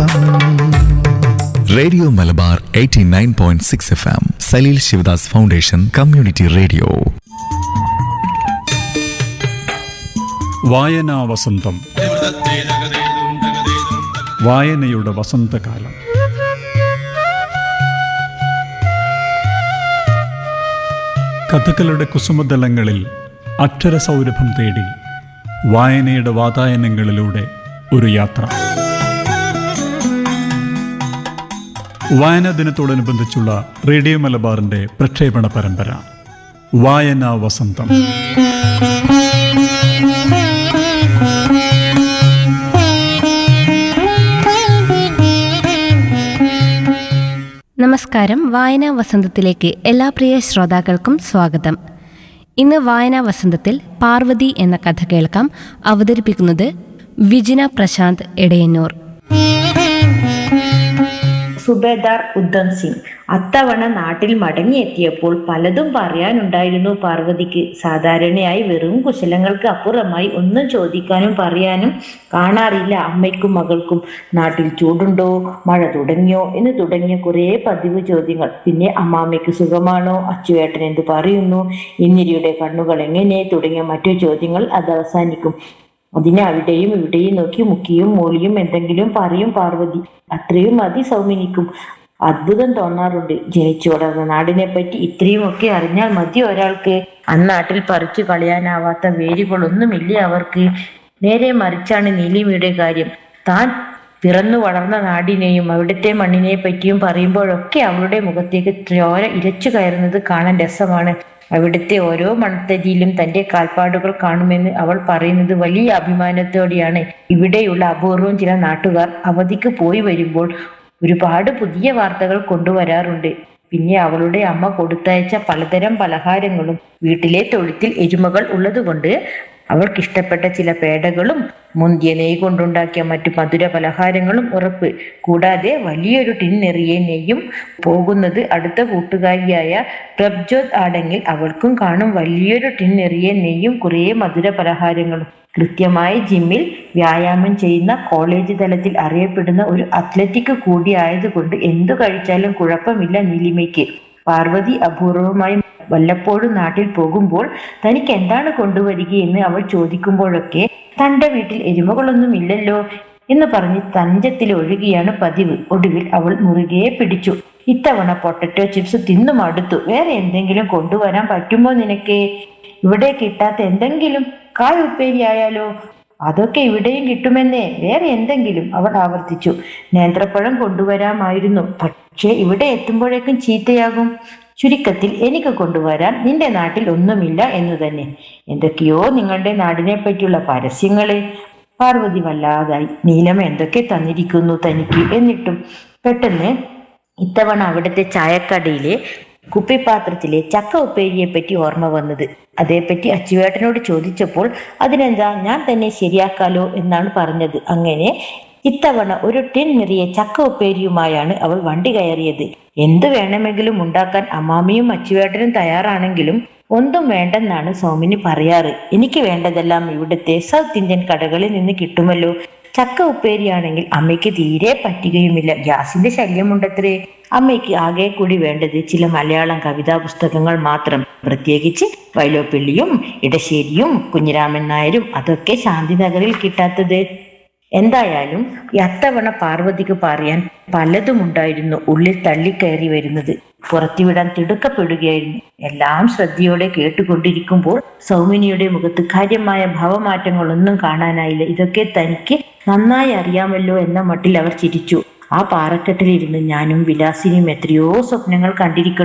radio Malabar 89.6 F M Saleel Sivadas foundation community radio വായനാ വസന്തം വായനയുടെ വസന്തകാലം കഥകളുടെ കുസുമതലങ്ങളിൽ അക്ഷരസൗരഭം തേടി വായനയുടെ വാതായനങ്ങളിലൂടെ ഒരു യാത്ര വായനാ ദിനത്തോടനുബന്ധിച്ചുള്ള റേഡിയോ മലബാറിന്റെ പ്രക്ഷേപണ പരമ്പര വായനാ വസന്തം നമസ്കാരം വായനാ വസന്തത്തിലേക്ക് എല്ലാ പ്രിയ ശ്രോതാക്കൾക്കും സ്വാഗതം ഇന്ന് വായനാ വസന്തത്തിൽ പാർവതി എന്ന കഥ കേൾക്കാം അവതരിപ്പിക്കുന്നത് വിജിന പ്രശാന്ത് എടയന്നൂർ സുബേദാർ ഉദ്ധം സിംഗ് അത്തവണ നാട്ടിൽ മടങ്ങിയെത്തിയപ്പോൾ പലതും പറയാനുണ്ടായിരുന്നു പാർവതിക്ക് സാധാരണയായി വെറും കുശലങ്ങൾക്ക് അപ്പുറമായി ഒന്നും ചോദിക്കാനും പറയാനും കാണാറില്ല അമ്മയ്ക്കും മകൾക്കും നാട്ടിൽ ചൂടുണ്ടോ മഴ തുടങ്ങിയോ എന്ന് തുടങ്ങിയ കുറേ പതിവ് ചോദ്യങ്ങൾ പിന്നെ അമ്മാമ്മയ്ക്ക് സുഖമാണോ അച്ചുവേട്ടൻ എന്ത് പറയുന്നു ഇന്ദിരയുടെ കണ്ണുകൾ എങ്ങനെ തുടങ്ങിയ മറ്റു ചോദ്യങ്ങൾ അത് അവസാനിക്കും അതിന് അവിടെയും ഇവിടെയും നോക്കി മുക്കിയും മൂളിയും എന്തെങ്കിലും പറയും പാർവതി അത്രയും മതി സൗമിനിക്കും അത്ഭുതം തോന്നാറുണ്ട് ജനിച്ചു വളർന്ന നാടിനെ പറ്റി ഇത്രയും ഒക്കെ അറിഞ്ഞാൽ മതി ഒരാൾക്ക് അന്നാട്ടിൽ പറിച്ചു കളയാനാവാത്ത വേരുകളൊന്നുമില്ലേ അവർക്ക് നേരെ മറിച്ചാണ് നീലിമയുടെ കാര്യം താൻ പിറന്നു വളർന്ന നാടിനെയും അവിടുത്തെ മണ്ണിനെ പറ്റിയും പറയുമ്പോഴൊക്കെ അവളുടെ മുഖത്തേക്ക് ചോര ഇരച്ചു കയറുന്നത് കാണാൻ രസമാണ് അവിടുത്തെ ഓരോ മൺതരിയിലും തന്റെ കാൽപ്പാടുകൾ കാണുമെന്ന് അവൾ പറയുന്നത് വലിയ അഭിമാനത്തോടെയാണ് ഇവിടെയുള്ള അപൂർവം ചില നാട്ടുകാർ അവധിക്ക് പോയി വരുമ്പോൾ ഒരുപാട് പുതിയ വാർത്തകൾ കൊണ്ടുവരാറുണ്ട് പിന്നെ അവളുടെ അമ്മ കൊടുത്തയച്ച പലതരം പലഹാരങ്ങളും വീട്ടിലെ തൊഴുത്തിൽ എരുമകൾ ഉള്ളതുകൊണ്ട് അവൾക്കിഷ്ടപ്പെട്ട ചില പേടകളും മുന്തിയ നെയ്യ് കൊണ്ടുണ്ടാക്കിയ മറ്റു മധുര പലഹാരങ്ങളും ഉറപ്പ് കൂടാതെ വലിയൊരു ടിൻ നിറയെ നെയ്യും പോകുന്നത് അടുത്ത കൂട്ടുകാരിയായ പ്രഭ്ജോത് ആടെങ്കിൽ അവൾക്കും കാണും വലിയൊരു ടിൻ നിറയെ നെയ്യും കുറേ മധുര പലഹാരങ്ങളും കൃത്യമായി ജിമ്മിൽ വ്യായാമം ചെയ്യുന്ന കോളേജ് തലത്തിൽ അറിയപ്പെടുന്ന ഒരു അത്ലറ്റിക് കൂടി ആയതുകൊണ്ട് എന്തു കഴിച്ചാലും കുഴപ്പമില്ല നീലിമയ്ക്ക് പാർവതി അപൂർവമായി വല്ലപ്പോഴും നാട്ടിൽ പോകുമ്പോൾ തനിക്ക് എന്താണ് കൊണ്ടുവരികയെന്ന് അവൾ ചോദിക്കുമ്പോഴൊക്കെ തന്റെ വീട്ടിൽ എരുമകളൊന്നും ഇല്ലല്ലോ എന്ന് പറഞ്ഞ് തഞ്ചത്തിൽ ഒഴുകിയാണ് പതിവ് ഒടുവിൽ അവൾ മുറുകെ പിടിച്ചു ഇത്തവണ പൊട്ടറ്റോ ചിപ്സ് തിന്നു മടുത്തു വേറെ എന്തെങ്കിലും കൊണ്ടുവരാൻ പറ്റുമോ നിനക്ക് ഇവിടെ കിട്ടാത്ത എന്തെങ്കിലും കായ് ഉപ്പേരി ആയാലോ അതൊക്കെ ഇവിടെയും കിട്ടുമെന്നേ വേറെ എന്തെങ്കിലും അവൾ ആവർത്തിച്ചു നേന്ത്രപ്പഴം കൊണ്ടുവരാമായിരുന്നു പക്ഷേ ഇവിടെ എത്തുമ്പോഴേക്കും ചീത്തയാകും ചുരുക്കത്തിൽ എനിക്ക് കൊണ്ടുവരാൻ നിന്റെ നാട്ടിൽ ഒന്നുമില്ല എന്നു തന്നെ എന്തൊക്കെയോ നിങ്ങളുടെ നാടിനെ പറ്റിയുള്ള പരസ്യങ്ങളെ പാർവതി വല്ലാതായി നീലം എന്തൊക്കെ തന്നിരിക്കുന്നു തനിക്ക് എന്നിട്ടും പെട്ടെന്ന് ഇത്തവണ അവിടുത്തെ ചായക്കടയിലെ കുപ്പിപ്പാത്രത്തിലെ ചക്ക ഉപ്പേരിയെ പറ്റി ഓർമ്മ വന്നത് അതേപ്പറ്റി അച്ചുവേട്ടനോട് ചോദിച്ചപ്പോൾ അതിനെന്താ ഞാൻ തന്നെ ശരിയാക്കാലോ എന്നാണ് പറഞ്ഞത് അങ്ങനെ ഇത്തവണ ഒരു ടിൻ നിറയെ ചക്ക ഉപ്പേരിയുമായാണ് അവൾ വണ്ടി കയറിയത് എന്ത് വേണമെങ്കിലും ഉണ്ടാക്കാൻ അമ്മാമിയും അച്ചുവേട്ടനും തയ്യാറാണെങ്കിലും ഒന്നും വേണ്ടെന്നാണ് സൗമിനി പറയാറ് എനിക്ക് വേണ്ടതെല്ലാം ഇവിടുത്തെ സൗത്ത് ഇന്ത്യൻ കടകളിൽ നിന്ന് കിട്ടുമല്ലോ ചക്ക ഉപ്പേരിയാണെങ്കിൽ അമ്മയ്ക്ക് തീരെ പറ്റുകയുമില്ല ഗ്യാസിന്റെ ശല്യമുണ്ടത്രേ അമ്മയ്ക്ക് ആകെ കൂടി വേണ്ടത് ചില മലയാളം കവിതാ പുസ്തകങ്ങൾ മാത്രം പ്രത്യേകിച്ച് വൈലോപ്പിള്ളിയും ഇടശ്ശേരിയും കുഞ്ഞിരാമൻ നായരും അതൊക്കെ ശാന്തിനഗറിൽ കിട്ടാത്തത് എന്തായാലും ഈ അത്തവണ പാർവതിക്ക് പറയാൻ പലതും ഉണ്ടായിരുന്നു ഉള്ളിൽ തള്ളിക്കയറി വരുന്നത് പുറത്തുവിടാൻ തിടുക്കപ്പെടുകയായിരുന്നു എല്ലാം ശ്രദ്ധയോടെ കേട്ടുകൊണ്ടിരിക്കുമ്പോൾ സൗമിനിയുടെ മുഖത്ത് കാര്യമായ ഭാവമാറ്റങ്ങളൊന്നും കാണാനായില്ല ഇതൊക്കെ തനിക്ക് നന്നായി അറിയാമല്ലോ എന്ന മട്ടിൽ അവർ ചിരിച്ചു ആ പാറക്കെട്ടിലിരുന്ന് ഞാനും വിലാസിനിയും എത്രയോ സ്വപ്നങ്ങൾ കണ്ടിരിക്കണം